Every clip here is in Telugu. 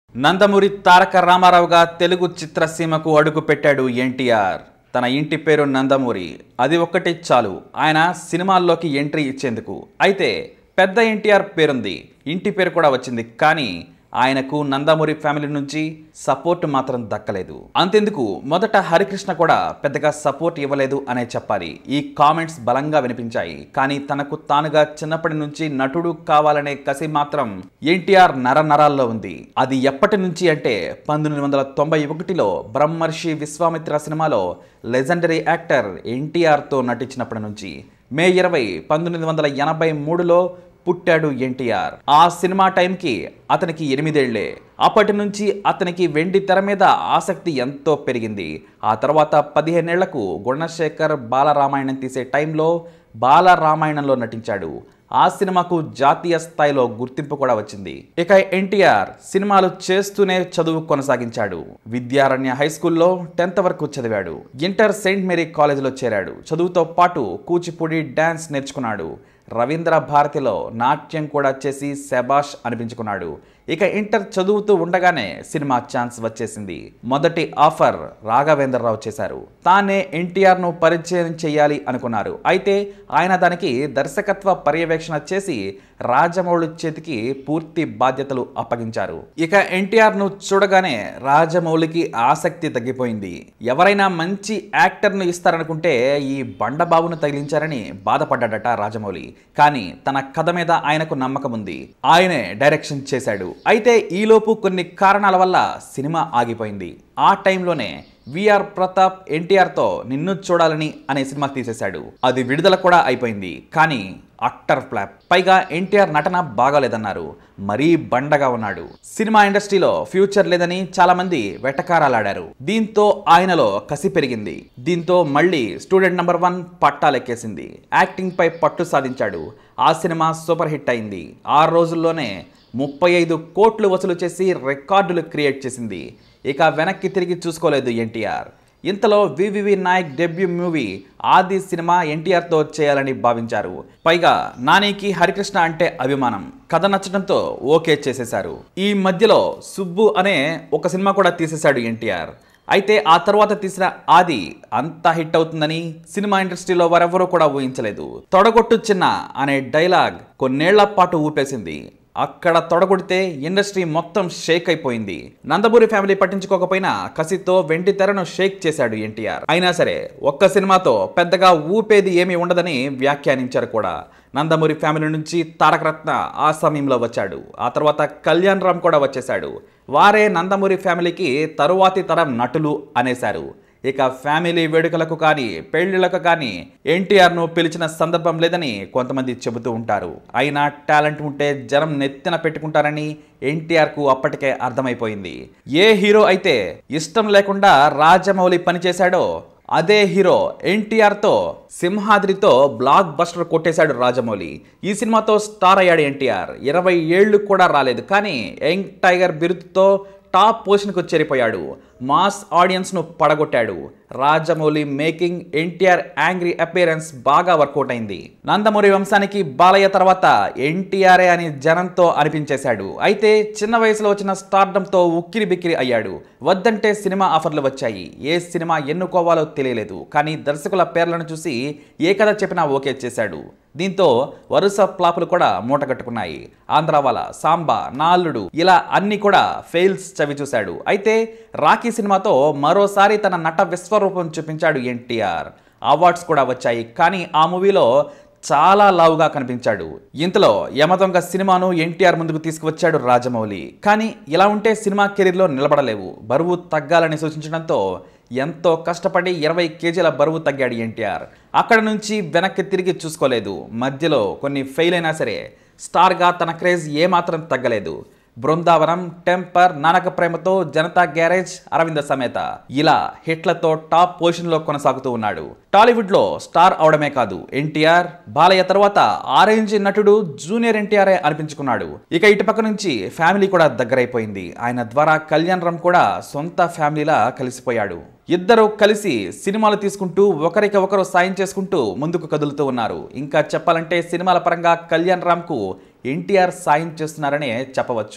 నందమూరి తారక రామారావుగా తెలుగు చిత్రసీమకు అడుగు పెట్టాడు ఎన్టీఆర్ తన ఇంటి పేరు నందమూరి అది ఒక్కటి చాలు ఆయన సినిమాల్లోకి ఎంట్రీ ఇచ్చేందుకు అయితే పెద్ద ఎన్టీఆర్ పేరుంది ఇంటి పేరు కూడా వచ్చింది కానీ ఆయనకు నందమూరి ఫ్యామిలీ నుంచి సపోర్ట్ మాత్రం దక్కలేదు అంతెందుకు మొదట హరికృష్ణ కూడా పెద్దగా సపోర్ట్ ఇవ్వలేదు అనే చెప్పాలి ఈ కామెంట్స్ బలంగా వినిపించాయి కానీ తనకు తానుగా చిన్నప్పటి నుంచి నటుడు కావాలనే కసి మాత్రం ఎన్టీఆర్ నర నరాల్లో ఉంది అది ఎప్పటి నుంచి అంటే పంతొమ్మిది వందల తొంభై ఒకటిలో బ్రహ్మర్షి విశ్వామిత్ర సినిమాలో లెజెండరీ యాక్టర్ ఎన్టీఆర్తో నటించినప్పటి నుంచి మే ఇరవై పంతొమ్మిది వందల ఎనభై మూడులో పుట్టాడు ఎన్టీఆర్ ఆ సినిమా టైంకి అతనికి ఎనిమిదేళ్లే అప్పటి నుంచి అతనికి వెండి తెర మీద ఆసక్తి ఎంతో పెరిగింది ఆ తర్వాత పదిహేనేళ్లకు గుణశేఖర్ బాలరామాయణం తీసే టైంలో బాలరామాయణంలో నటించాడు ఆ సినిమాకు జాతీయ స్థాయిలో గుర్తింపు కూడా వచ్చింది ఇక ఎన్టీఆర్ సినిమాలు చేస్తూనే చదువు కొనసాగించాడు విద్యారణ్య హై స్కూల్లో టెన్త్ వరకు చదివాడు ఇంటర్ సెయింట్ మేరీ కాలేజీలో చేరాడు చదువుతో పాటు కూచిపూడి డ్యాన్స్ నేర్చుకున్నాడు రవీంద్ర భారతిలో నాట్యం కూడా చేసి శబాష్ అనిపించుకున్నాడు ఇక ఇంటర్ చదువుతూ ఉండగానే సినిమా ఛాన్స్ వచ్చేసింది మొదటి ఆఫర్ రాఘవేంద్రరావు చేశారు తానే ఎన్టీఆర్ను పరిచయం చేయాలి అనుకున్నారు అయితే ఆయన దానికి దర్శకత్వ పర్యవేక్షణ చేసి రాజమౌళి చేతికి పూర్తి బాధ్యతలు అప్పగించారు ఇక ఎన్టీఆర్ను చూడగానే రాజమౌళికి ఆసక్తి తగ్గిపోయింది ఎవరైనా మంచి యాక్టర్ను ఇస్తారనుకుంటే ఈ బండబాబును తగిలించారని బాధపడ్డాడట రాజమౌళి కానీ తన కథ మీద ఆయనకు నమ్మకం ఉంది ఆయనే డైరెక్షన్ చేశాడు అయితే ఈలోపు కొన్ని కారణాల వల్ల సినిమా ఆగిపోయింది ఆ టైంలోనే విఆర్ ప్రతాప్ ఎన్టీఆర్తో నిన్ను చూడాలని అనే సినిమా తీసేశాడు అది విడుదల కూడా అయిపోయింది కానీ అక్టర్ ఫ్లాప్ పైగా ఎన్టీఆర్ నటన బాగాలేదన్నారు మరీ బండగా ఉన్నాడు సినిమా ఇండస్ట్రీలో ఫ్యూచర్ లేదని చాలా మంది వెటకారాలాడారు దీంతో ఆయనలో కసి పెరిగింది దీంతో మళ్ళీ స్టూడెంట్ నంబర్ వన్ పట్టాలెక్కేసింది యాక్టింగ్ పై పట్టు సాధించాడు ఆ సినిమా సూపర్ హిట్ అయింది ఆ రోజుల్లోనే ముప్పై ఐదు కోట్లు వసూలు చేసి రికార్డులు క్రియేట్ చేసింది ఇక వెనక్కి తిరిగి చూసుకోలేదు ఎన్టీఆర్ ఇంతలో వివివి నాయక్ డెబ్యూ మూవీ ఆది సినిమా ఎన్టీఆర్తో చేయాలని భావించారు పైగా నానికి హరికృష్ణ అంటే అభిమానం కథ నచ్చడంతో ఓకే చేసేశారు ఈ మధ్యలో సుబ్బు అనే ఒక సినిమా కూడా తీసేశాడు ఎన్టీఆర్ అయితే ఆ తర్వాత తీసిన ఆది అంత హిట్ అవుతుందని సినిమా ఇండస్ట్రీలో వారెవరూ కూడా ఊహించలేదు తొడగొట్టు చిన్న అనే డైలాగ్ కొన్నేళ్ల పాటు ఊపేసింది అక్కడ తొడగొడితే ఇండస్ట్రీ మొత్తం షేక్ అయిపోయింది నందమూరి ఫ్యామిలీ పట్టించుకోకపోయినా కసితో వెండి తెరను షేక్ చేశాడు ఎన్టీఆర్ అయినా సరే ఒక్క సినిమాతో పెద్దగా ఊపేది ఏమీ ఉండదని వ్యాఖ్యానించారు కూడా నందమూరి ఫ్యామిలీ నుంచి తారక రత్న ఆ సమయంలో వచ్చాడు ఆ తర్వాత కళ్యాణ్ రామ్ కూడా వచ్చేశాడు వారే నందమూరి ఫ్యామిలీకి తరువాతి తరం నటులు అనేశారు ఇక ఫ్యామిలీ వేడుకలకు కానీ పెళ్లిళ్లకు కానీ ఎన్టీఆర్ను పిలిచిన సందర్భం లేదని కొంతమంది చెబుతూ ఉంటారు అయినా టాలెంట్ ఉంటే జనం నెత్తిన పెట్టుకుంటారని ఎన్టీఆర్కు అప్పటికే అర్థమైపోయింది ఏ హీరో అయితే ఇష్టం లేకుండా రాజమౌళి పనిచేశాడో అదే హీరో ఎన్టీఆర్తో సింహాద్రితో బ్లాక్ బస్టర్ కొట్టేశాడు రాజమౌళి ఈ సినిమాతో స్టార్ అయ్యాడు ఎన్టీఆర్ ఇరవై ఏళ్ళు కూడా రాలేదు కానీ యంగ్ టైగర్ బిరుదుతో టాప్ పొజిషన్కు చేరిపోయాడు మాస్ ఆడియన్స్ను పడగొట్టాడు Rajamouli making NTR angry appearance బాగా వర్కౌట్ అయింది నందమూరి వంశానికి బాలయ్య తర్వాత ఎన్టీఆర్ఏ అని జనంతో అనిపించేశాడు అయితే చిన్న వయసులో వచ్చిన స్టార్డంతో ఉక్కిరి బిక్కిరి అయ్యాడు వద్దంటే సినిమా ఆఫర్లు వచ్చాయి ఏ సినిమా ఎన్నుకోవాలో తెలియలేదు కానీ దర్శకుల పేర్లను చూసి ఏ కథ చెప్పినా ఓకే చేశాడు దీంతో వరుస ఫ్లాపులు కూడా మూటగట్టుకున్నాయి ఆంధ్రావాల సాంబా నాల్లుడు ఇలా అన్ని కూడా ఫెయిల్స్ చవి చూశాడు అయితే రాఖీ సినిమాతో మరోసారి తన నట విశ్వరూపం చూపించాడు ఎన్టీఆర్ అవార్డ్స్ కూడా వచ్చాయి కానీ ఆ మూవీలో చాలా లావుగా కనిపించాడు ఇంతలో యమదొంగ సినిమాను ఎన్టీఆర్ ముందుకు తీసుకువచ్చాడు రాజమౌళి కానీ ఇలా ఉంటే సినిమా కెరీర్లో నిలబడలేవు బరువు తగ్గాలని సూచించడంతో ఎంతో కష్టపడి ఇరవై కేజీల బరువు తగ్గాడు ఎన్టీఆర్ అక్కడ నుంచి వెనక్కి తిరిగి చూసుకోలేదు మధ్యలో కొన్ని ఫెయిల్ అయినా సరే స్టార్గా తన క్రేజ్ ఏమాత్రం తగ్గలేదు బృందావనం టెంపర్ నానక ప్రేమతో జనతా గ్యారేజ్ అరవింద సమేత ఇలా హిట్లతో టాప్ పొజిషన్లో కొనసాగుతూ ఉన్నాడు టాలీవుడ్లో స్టార్ అవడమే కాదు ఎన్టీఆర్ బాలయ్య తర్వాత ఆరెంజ్ నటుడు జూనియర్ ఎన్టీఆర్ అనిపించుకున్నాడు ఇక ఇటుపక్క నుంచి ఫ్యామిలీ కూడా దగ్గరైపోయింది ఆయన ద్వారా కళ్యాణ్ రామ్ కూడా సొంత ఫ్యామిలీలా కలిసిపోయాడు ఇద్దరు కలిసి సినిమాలు తీసుకుంటూ ఒకరికి ఒకరు సాయం చేసుకుంటూ ముందుకు కదులుతూ ఉన్నారు ఇంకా చెప్పాలంటే సినిమాల పరంగా కళ్యాణ్ రామ్కు ఎన్టీఆర్ సాయం చేస్తున్నారనే చెప్పవచ్చు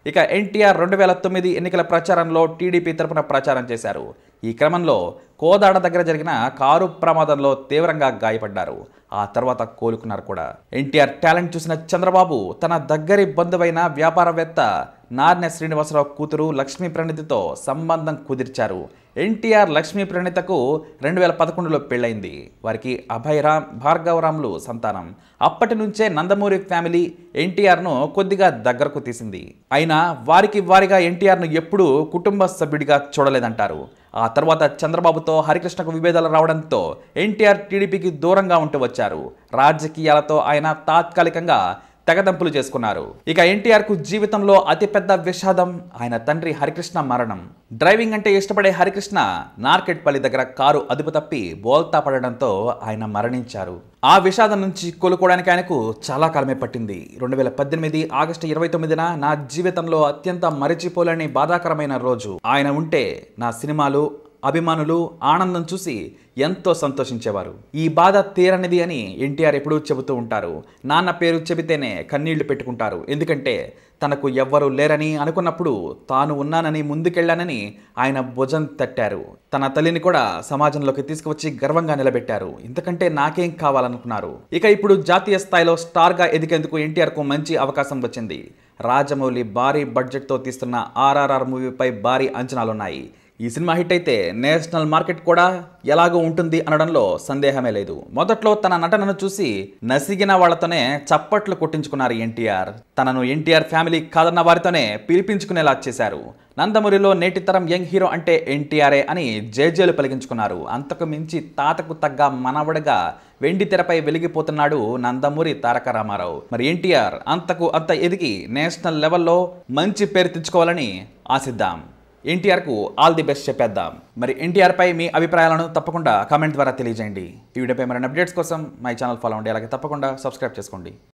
ఇక ఎన్టీఆర్ రెండు వేల తొమ్మిది ఎన్నికల ప్రచారంలో టీడీపీ తరపున ప్రచారం చేశారు ఈ క్రమంలో కోదాడ దగ్గర జరిగిన కారు ప్రమాదంలో తీవ్రంగా గాయపడ్డారు ఆ తర్వాత కోలుకున్నారు కూడా ఎన్టీఆర్ టాలెంట్ చూసిన చంద్రబాబు తన దగ్గరి బంధువైన వ్యాపారవేత్త నార్నె శ్రీనివాసరావు కూతురు లక్ష్మీ ప్రణితితో సంబంధం కుదిర్చారు ఎన్టీఆర్ లక్ష్మీ ప్రణితకు రెండు వేల పదకొండులో పెళ్ళైంది వారికి అభయరామ్ భార్గవరాములు సంతానం అప్పటి నుంచే నందమూరి ఫ్యామిలీ ఎన్టీఆర్ను కొద్దిగా దగ్గరకు తీసింది అయినా వారికి వారిగా ఎన్టీఆర్ను ఎప్పుడూ కుటుంబ సభ్యుడిగా చూడలేదంటారు ఆ తర్వాత చంద్రబాబుతో హరికృష్ణకు విభేదాలు రావడంతో ఎన్టీఆర్ టీడీపీకి దూరంగా ఉంటూ వచ్చారు రాజకీయాలతో ఆయన తాత్కాలికంగా తెగదంపులు చేసుకున్నారు ఇక ఎన్టీఆర్ కు జీవితంలో అతిపెద్ద విషాదం ఆయన తండ్రి హరికృష్ణ మరణం డ్రైవింగ్ అంటే ఇష్టపడే హరికృష్ణ నార్కెట్పల్లి దగ్గర కారు అదుపు తప్పి బోల్తా పడడంతో ఆయన మరణించారు ఆ విషాదం నుంచి కోలుకోవడానికి ఆయనకు చాలా కాలమే పట్టింది రెండు వేల పద్దెనిమిది ఆగస్టు ఇరవై తొమ్మిదిన నా జీవితంలో అత్యంత మరిచిపోలేని బాధాకరమైన రోజు ఆయన ఉంటే నా సినిమాలు అభిమానులు ఆనందం చూసి ఎంతో సంతోషించేవారు ఈ బాధ తీరనిది అని ఎన్టీఆర్ ఎప్పుడూ చెబుతూ ఉంటారు నాన్న పేరు చెబితేనే కన్నీళ్లు పెట్టుకుంటారు ఎందుకంటే తనకు ఎవ్వరూ లేరని అనుకున్నప్పుడు తాను ఉన్నానని ముందుకెళ్ళానని ఆయన భుజం తట్టారు తన తల్లిని కూడా సమాజంలోకి తీసుకువచ్చి గర్వంగా నిలబెట్టారు ఇంతకంటే నాకేం కావాలనుకున్నారు ఇక ఇప్పుడు జాతీయ స్థాయిలో స్టార్గా ఎదిగేందుకు ఎన్టీఆర్కు మంచి అవకాశం వచ్చింది రాజమౌళి భారీ బడ్జెట్తో తీస్తున్న ఆర్ఆర్ఆర్ మూవీపై భారీ అంచనాలున్నాయి ఈ సినిమా హిట్ అయితే నేషనల్ మార్కెట్ కూడా ఎలాగో ఉంటుంది అనడంలో సందేహమే లేదు మొదట్లో తన నటనను చూసి నసిగిన వాళ్లతోనే చప్పట్లు కొట్టించుకున్నారు ఎన్టీఆర్ తనను ఎన్టీఆర్ ఫ్యామిలీ కాదన్న వారితోనే పిలిపించుకునేలా చేశారు నందమూరిలో నేటి తరం యంగ్ హీరో అంటే ఎన్టీఆర్ఏ అని జేజేలు పలికించుకున్నారు అంతకు మించి తాతకు తగ్గ మనవడిగా వెండి తెరపై వెలిగిపోతున్నాడు నందమూరి తారక రామారావు మరి ఎన్టీఆర్ అంతకు అంత ఎదిగి నేషనల్ లెవెల్లో మంచి పేరు తెచ్చుకోవాలని ఆశిద్దాం ఎన్టీఆర్కు ఆల్ ది బెస్ట్ చెప్పేద్దాం మరి ఎన్టీఆర్ పై మీ అభిప్రాయాలను తప్పకుండా కామెంట్ ద్వారా తెలియజేయండి ఈ వీడియోపై మరిన్ని అప్డేట్స్ కోసం మై ఛానల్ ఫాలో అవ్వండి అలాగే తప్పకుండా సబ్స్క్రైబ్ చేసుకోండి